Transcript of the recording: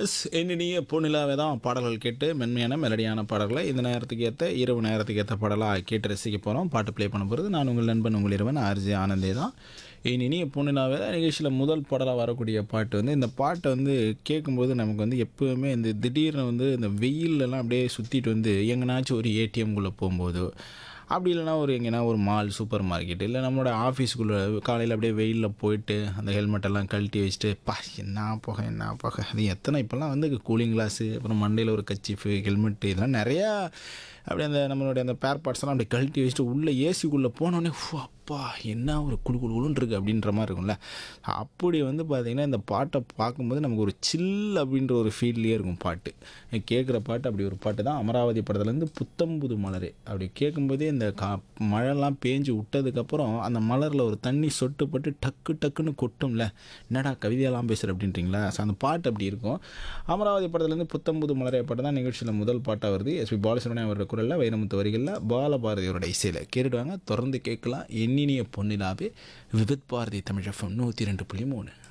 S என்னினிய பொன்னிலாவே தான் பாடல்கள் கேட்டு மென்மையான மெலடியான பாடல்களை இந்த நேரத்துக்கு ஏற்ற இரவு நேரத்துக்கு ஏற்ற பாடலாக கேட்டு ரசிக்க போகிறோம் பாட்டு ப்ளே பண்ண போகிறது நான் உங்கள் நண்பன் உங்கள் இரவன் ஆர்ஜி ஆனந்தே தான் என் இனிய பொன்னிலாவே தான் நிகழ்ச்சியில் முதல் பாடலாக வரக்கூடிய பாட்டு வந்து இந்த பாட்டை வந்து கேட்கும்போது நமக்கு வந்து எப்போவுமே இந்த திடீர்னு வந்து இந்த வெயிலெல்லாம் அப்படியே சுற்றிட்டு வந்து எங்கேனாச்சும் ஒரு ஏடிஎம்குள்ளே போகும்போது அப்படி இல்லைனா ஒரு எங்கேனா ஒரு மால் சூப்பர் மார்க்கெட் இல்லை நம்மளோட ஆஃபீஸுக்குள்ளே காலையில் அப்படியே வெயிலில் போயிட்டு அந்த ஹெல்மெட் எல்லாம் கழட்டி வச்சுட்டு பா என்ன புகை என்ன புகை அது எத்தனை இப்போல்லாம் வந்து கூலிங் கிளாஸு அப்புறம் மண்டையில் ஒரு கச்சிஃபு ஹெல்மெட்டு இதெல்லாம் நிறையா அப்படியே அந்த நம்மளுடைய அந்த பேர் பார்ட்ஸ்லாம் அப்படியே கழட்டி வச்சுட்டு உள்ளே ஏசிக்குள்ளே போனோடனே ஃபு, அப்பா என்ன ஒரு குழு குழு குழுன்னு இருக்குது அப்படின்ற மாதிரி இருக்கும்ல அப்படி வந்து பார்த்திங்கன்னா இந்த பாட்டை பார்க்கும்போது நமக்கு ஒரு சில் அப்படின்ற ஒரு ஃபீல்லையே இருக்கும் பாட்டு கேட்குற பாட்டு அப்படி ஒரு பாட்டு தான் அமராவதி படத்துலேருந்து புத்தம்புது மலரே அப்படி கேட்கும்போதே இந்த கா மழைலாம் பேஞ்சு விட்டதுக்கப்புறம் அந்த மலரில் ஒரு தண்ணி சொட்டு பட்டு டக்கு டக்குன்னு கொட்டும்ல என்னடா கவிதையெல்லாம் பேசுகிற அப்படின்றீங்களா ஸோ அந்த பாட்டு அப்படி இருக்கும் அமராவதி படத்துலேருந்து புத்தம்புது மலரே பாட்டு தான் நிகழ்ச்சியில் முதல் பாட்டாக வருது எஸ்பி பாலசுப்ரமணியம் அவரோட குரலில் வைரமுத்து வரிகளில் பாலபாரதியோட இசையில் கேட்டுடுவாங்க தொடர்ந்து கேட்கலாம் எண்ணினிய பொன்னிலாவே விவித் பாரதி தமிழ் எஃப்எம் நூற்றி ரெண்டு புள்ளி மூணு